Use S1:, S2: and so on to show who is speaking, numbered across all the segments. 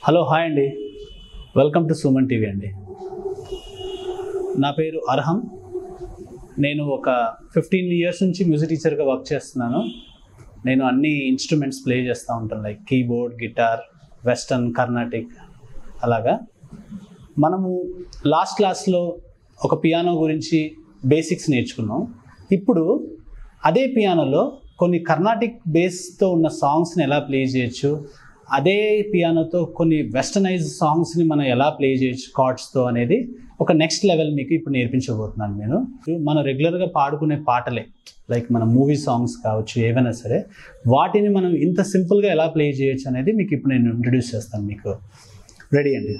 S1: hello hi అండి welcome to Suman TV అండి నా పేరు అర్హం నేను ఒక ఫిఫ్టీన్ ఇయర్స్ నుంచి మ్యూజిక్ టీచర్గా వర్క్ చేస్తున్నాను నేను అన్ని ఇన్స్ట్రుమెంట్స్ ప్లే చేస్తూ ఉంటాను like keyboard guitar western Carnatic అలాగా మనము లాస్ట్ క్లాస్లో ఒక పియానో గురించి బేసిక్స్ నేర్చుకున్నాం ఇప్పుడు అదే పియానోలో కొన్ని కర్ణాటిక్ బేస్తో ఉన్న సాంగ్స్ని ఎలా ప్లే చేయొచ్చు అదే పియానోతో కొన్ని వెస్టర్నైజ్ సాంగ్స్ని మనం ఎలా ప్లే చేయొచ్చు కార్డ్స్తో అనేది ఒక నెక్స్ట్ లెవెల్ మీకు ఇప్పుడు నేర్పించబోతున్నాను నేను మనం రెగ్యులర్గా పాడుకునే పాటలే లైక్ మన మూవీ సాంగ్స్ కావచ్చు ఏవైనా సరే వాటిని మనం ఇంత సింపుల్గా ఎలా ప్లే చేయొచ్చు అనేది మీకు ఇప్పుడు నేను ఇంట్రడ్యూస్ చేస్తాను మీకు రెడీ అండి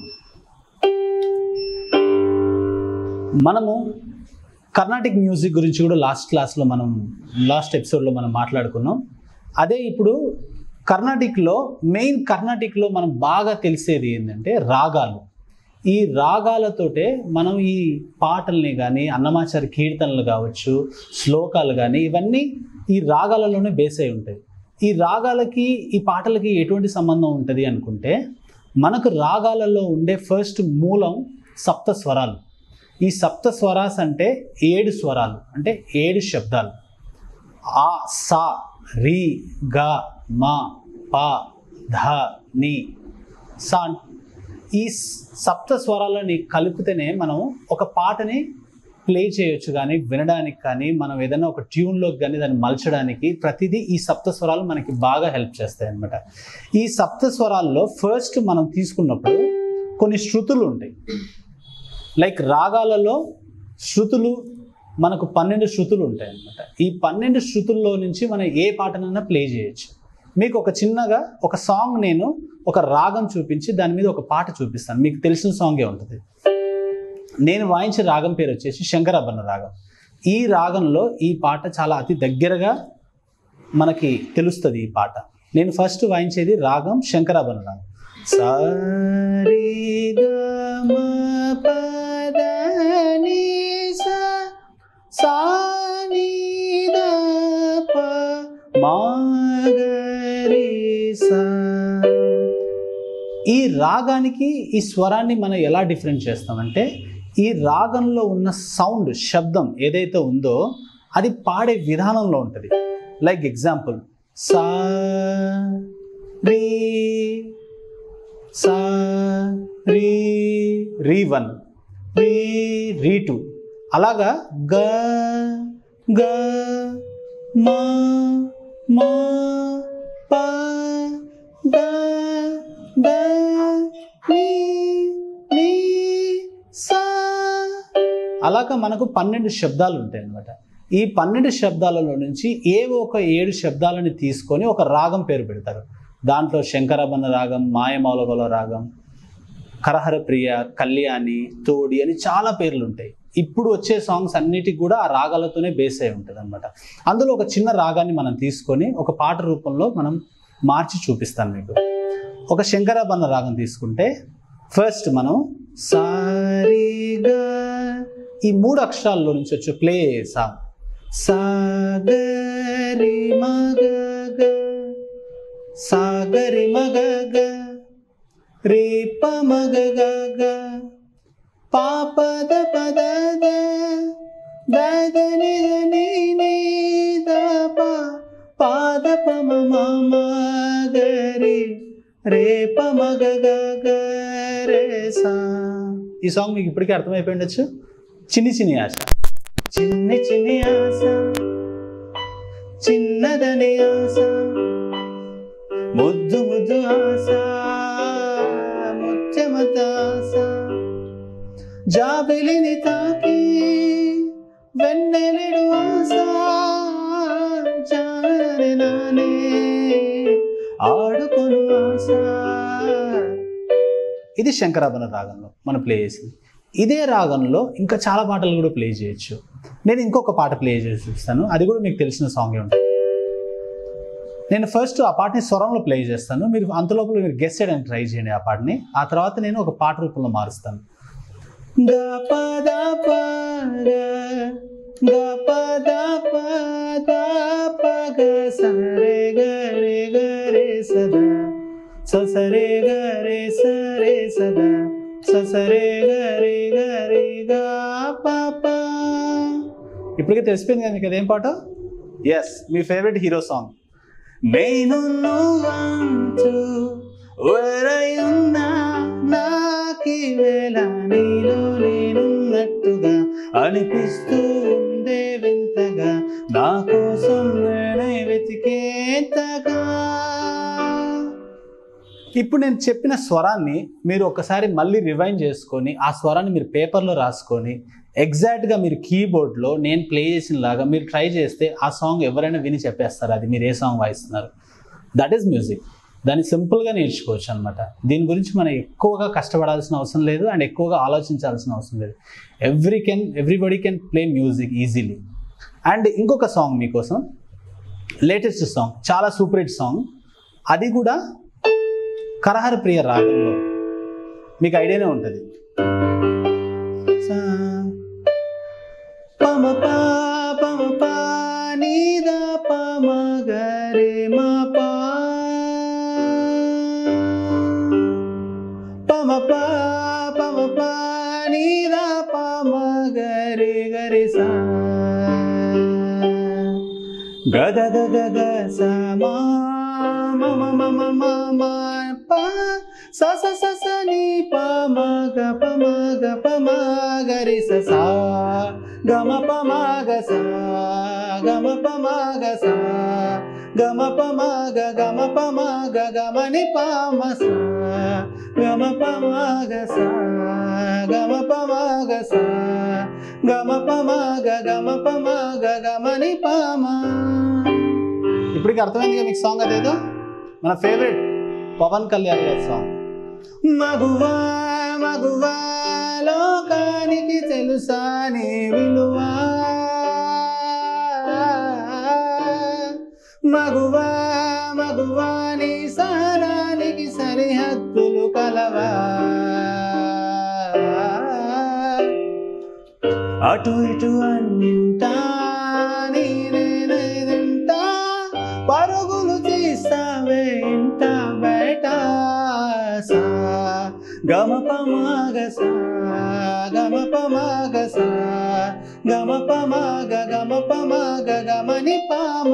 S1: మనము కర్ణాటిక్ మ్యూజిక్ గురించి కూడా లాస్ట్ క్లాస్లో మనం లాస్ట్ ఎపిసోడ్లో మనం మాట్లాడుకున్నాం అదే ఇప్పుడు కర్ణాటిక్లో మెయిన్ కర్ణాటిక్లో మనం బాగా తెలిసేది ఏంటంటే రాగాలు ఈ రాగాలతోటే మనం ఈ పాటల్ని కానీ అన్నమాచారి కీర్తనలు కావచ్చు శ్లోకాలు కానీ ఇవన్నీ ఈ రాగాలలోనే బేస్ అయి ఉంటాయి ఈ రాగాలకి ఈ పాటలకి ఎటువంటి సంబంధం ఉంటుంది అనుకుంటే మనకు రాగాలలో ఉండే ఫస్ట్ మూలం సప్త స్వరాలు ఈ సప్త స్వరాస్ అంటే ఏడు స్వరాలు అంటే ఏడు శబ్దాలు ఆ సా రి గ మ ప ధ ని సా ఈ సప్త స్వరాలని కలిపితేనే మనం ఒక పాటని ప్లే చేయొచ్చు కానీ వినడానికి కానీ మనం ఏదైనా ఒక ట్యూన్లోకి కానీ దాన్ని మలచడానికి ప్రతిదీ ఈ సప్త స్వరాలు మనకి బాగా హెల్ప్ చేస్తాయి అన్నమాట ఈ సప్త స్వరాల్లో ఫస్ట్ మనం తీసుకున్నప్పుడు కొన్ని శృతులు ఉంటాయి లైక్ రాగాలలో శృతులు మనకు పన్నెండు శృతులు ఉంటాయి అన్నమాట ఈ పన్నెండు శృతుల్లో నుంచి మనం ఏ పాటనైనా ప్లే చేయొచ్చు మీకు ఒక చిన్నగా ఒక సాంగ్ నేను ఒక రాగం చూపించి దాని మీద ఒక పాట చూపిస్తాను మీకు తెలిసిన సాంగే ఉంటుంది నేను వాయించే రాగం పేరు వచ్చేసి శంకరాభరణ రాగం ఈ రాగంలో ఈ పాట చాలా అతి దగ్గరగా మనకి తెలుస్తుంది ఈ పాట నేను ఫస్ట్ వాయించేది రాగం శంకరాభరణ రాగం సారీ ఈ రాగానికి ఈ స్వరాన్ని మనం ఎలా డిఫరెంట్ చేస్తామంటే ఈ రాగంలో ఉన్న సౌండ్ శబ్దం ఏదైతే ఉందో అది పాడే విధానంలో ఉంటుంది లైక్ ఎగ్జాంపుల్ సా రీ సా రీ రీ వన్ రీ రీ టూ అలాగా గ గ మా మా ప ద ద నీ నీ సా అలాగా మనకు పన్నెండు శబ్దాలు ఉంటాయి అన్నమాట ఈ పన్నెండు శబ్దాలలో నుంచి ఏవో ఒక ఏడు శబ్దాలని తీసుకొని ఒక రాగం పేరు పెడతారు దాంట్లో శంకరబన్న రాగం మాయమౌలగల రాగం కరహర ప్రియ కళ్యాణి తోడి అని చాలా పేర్లు ఉంటాయి ఇప్పుడు వచ్చే సాంగ్స్ అన్నిటికి కూడా ఆ రాగాలతోనే బేస్ అయి ఉంటుంది అనమాట అందులో ఒక చిన్న రాగాన్ని మనం తీసుకొని ఒక పాట రూపంలో మనం మార్చి చూపిస్తాను మీకు ఒక శంకరాభరణ రాగం తీసుకుంటే ఫస్ట్ మనం సారీగా ఈ మూడు అక్షరాల్లో నుంచి వచ్చే ప్లే సాంగ్ సాగరి మగ సాగరి మగ రేప మగ పాపద పద దగని ని దప పాద పమ మగరి రేప మగ రే సా ఈ సాంగ్ మీకు ఇప్పటికే అర్థమైపోయి ఉండొచ్చు చిన్ని చిన్ని ఆశ చిన్ని చిన్ని ఆశ చిన్నదని ఆశ ముద్దు ముద్దు ఆశ ముత్యమత ఆశ జాబిలిని తాకి వెన్నెలడు ఆశ జానని నానే ఆడుకొను ఆశ ఇది శంకరాభరణ రాగంలో మనం ప్లే చేసింది ఇదే రాగంలో ఇంకా చాలా పాటలు కూడా ప్లే చేయొచ్చు నేను ఇంకొక పాట ప్లే చేసి చూస్తాను అది కూడా మీకు తెలిసిన సాంగే ఉంటుంది నేను ఫస్ట్ ఆ పాటని స్వరంలో ప్లే చేస్తాను మీరు అంతలోపల మీరు గెస్ట్ చేయడానికి ట్రై చేయండి ఆ పాటని ఆ తర్వాత నేను ఒక పాట రూపంలో మారుస్తాను గ పద పద గ పద పద పగ సరే గరే గరే సదా ససరే గరే సరే సదా ససరే గరే గరే గా పాప ఇప్పటికే తెలిసిపోయింది కదా మీకు అదేం పాట ఎస్ మీ ఫేవరెట్ హీరో సాంగ్ నేను నువ్వంటూ వరై ఉన్నా నాకి వేళ నీలో నేనున్నట్టుగా అనిపిస్తూ ఉందే వింతగా నా కోసం నేనే వెతికేంతగా ఇప్పుడు నేను చెప్పిన స్వరాన్ని మీరు ఒకసారి మళ్ళీ రివైండ్ చేసుకొని ఆ స్వరాన్ని మీరు పేపర్లో రాసుకొని ఎగ్జాక్ట్గా మీరు కీబోర్డ్లో నేను ప్లే చేసిన లాగా మీరు ట్రై చేస్తే ఆ సాంగ్ ఎవరైనా విని చెప్పేస్తారు అది మీరు ఏ సాంగ్ వాయిస్తున్నారు దట్ ఈస్ మ్యూజిక్ దాన్ని సింపుల్గా నేర్చుకోవచ్చు అనమాట దీని గురించి మనం ఎక్కువగా కష్టపడాల్సిన అవసరం లేదు అండ్ ఎక్కువగా ఆలోచించాల్సిన అవసరం లేదు every can everybody can play music easily and ఇంకొక సాంగ్ మీకోసం లేటెస్ట్ సాంగ్ చాలా సూపర్ హిట్ సాంగ్ అది కూడా కరహర ప్రియ రాగంలో మీకు ఐడియానే ఉంటుంది సా పమ పా పమ పా నీదా పమ గరే మా పా పమ పా పమ పా నీదా పమ గరే గరే సా గద గద గ స మా మమ మమ మమ ప స స స స ని ప మ గ ప మ గ ప మ గ రి స స గ మ ప మ గ స గ మ ప మ గ స గ మ ప మ గ గ మ ప మ గ గ మ ని ప మ స గ మ ప మ గ స గ మ ప మ గ స గ మ ప మ గ గ మ ప మ గ గ మ ని ప మ ఇప్పటికి అర్థమైంది మీకు సాంగ్ అదేదో మన ఫేవరెట్ పవన్ కళ్యాణ్ గారి సాంగ్ మగువా మగువా లోకానికి తెలుసా నీ విలువా మగువా మగువా నీ సారానికి సరిహద్దులు కలవా అటు ఇటు అన్నింటా నేనేనేదంటా పరుగులు తీస్తావే ఇంట బయట సా గమ పమాగ సా గమ పమాగ సా గమ పమాగ గమ పమాగ గమని పామ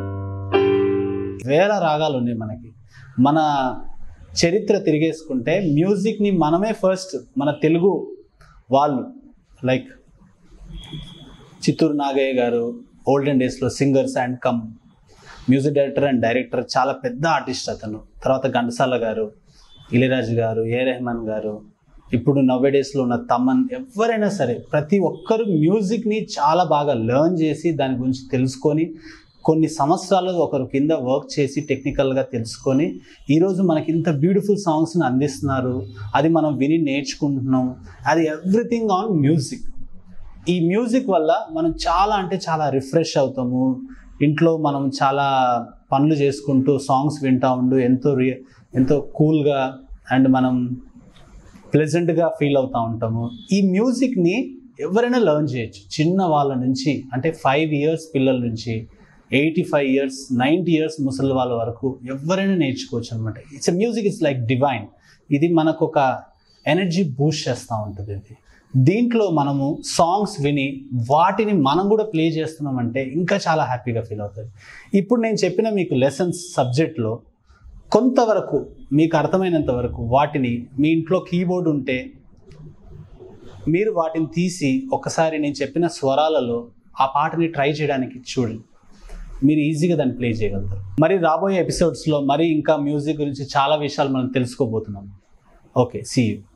S1: వేల రాగాలు ఉన్నాయి మనకి మన చరిత్ర తిరిగేసుకుంటే మ్యూజిక్ని మనమే ఫస్ట్ మన తెలుగు వాళ్ళు లైక్ చిత్తూరు నాగయ్య గారు ఓల్డెన్ డేస్లో singers and come music director and director చాలా పెద్ద ఆర్టిస్ట్ అతను తర్వాత ఘంటసాల గారు ఇళయరాజు గారు ఏ రెహమాన్ గారు ఇప్పుడు నవ్వే డేస్లో ఉన్న తమన్ ఎవరైనా సరే ప్రతి ఒక్కరు మ్యూజిక్ని చాలా బాగా లెర్న్ చేసి దాని గురించి తెలుసుకొని కొన్ని సంవత్సరాలు ఒకరు కింద వర్క్ చేసి టెక్నికల్గా తెలుసుకొని ఈరోజు మనకి ఇంత బ్యూటిఫుల్ సాంగ్స్ని అందిస్తున్నారు అది మనం విని నేర్చుకుంటున్నాం అది ఎవ్రీథింగ్ ఆన్ మ్యూజిక్ ఈ మ్యూజిక్ వల్ల మనం చాలా అంటే చాలా రిఫ్రెష్ అవుతాము ఇంట్లో మనం చాలా పనులు చేసుకుంటూ సాంగ్స్ వింటూ ఉండు ఎంతో రి ఎంతో కూల్గా అండ్ మనం ప్లెజెంట్గా ఫీల్ అవుతూ ఉంటాము ఈ మ్యూజిక్ని ఎవరైనా లెర్న్ చేయొచ్చు చిన్న వాళ్ళ నుంచి అంటే ఫైవ్ ఇయర్స్ పిల్లల నుంచి eighty five years ninety years ముసలి వాళ్ళ వరకు ఎవరైనా నేర్చుకోవచ్చు అనమాట it's music it's like divine ఇది మనకు ఒక ఎనర్జీ బూస్ట్ చేస్తూ ఉంటుంది ఇది దీంట్లో మనము సాంగ్స్ విని వాటిని మనం కూడా ప్లే చేస్తున్నామంటే ఇంకా చాలా హ్యాపీగా ఫీల్ అవుతుంది ఇప్పుడు నేను చెప్పిన మీకు లెసన్స్ సబ్జెక్ట్లో కొంతవరకు మీకు అర్థమైనంత వరకు వాటిని మీ ఇంట్లో కీబోర్డ్ ఉంటే మీరు వాటిని తీసి ఒకసారి నేను చెప్పిన స్వరాలలో ఆ పాటని ట్రై చేయడానికి చూడండి మీరు ఈజీగా దాన్ని ప్లే చేయగలుగుతారు మరి రాబోయే ఎపిసోడ్స్లో మరి ఇంకా మ్యూజిక్ గురించి చాలా విషయాలు మనం తెలుసుకోబోతున్నాం ఓకే సీ యూ